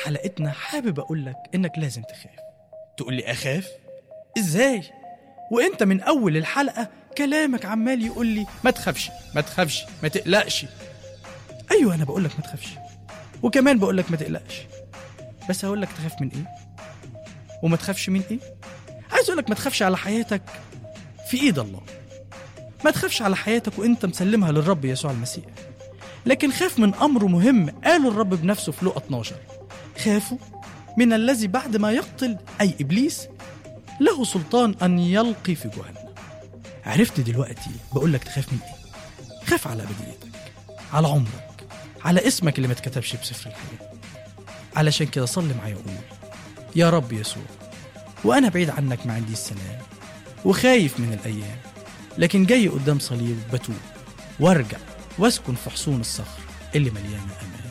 حلقتنا حابب أقول لك إنك لازم تخاف تقول لي أخاف؟ إزاي؟ وإنت من أول الحلقة كلامك عمال يقول لي ما تخافش ما تخافش ما تقلقش أيوة أنا بقول لك ما تخافش وكمان بقول لك ما تقلقش بس هقول لك تخاف من إيه؟ وما تخافش من إيه؟ عايز أقول لك ما تخافش على حياتك في إيد الله ما تخافش على حياتك وانت مسلمها للرب يسوع المسيح لكن خاف من امر مهم قاله الرب بنفسه في لقا 12 خافوا من الذي بعد ما يقتل اي ابليس له سلطان ان يلقي في جهنم عرفت دلوقتي بقول لك تخاف من ايه خاف على ابديتك على عمرك على اسمك اللي ما اتكتبش بسفر الحياه علشان كده صلي معايا وقول يا رب يسوع وانا بعيد عنك ما عندي السلام وخايف من الايام لكن جاي قدام صليب بتوب وارجع واسكن في حصون الصخر اللي مليانه امان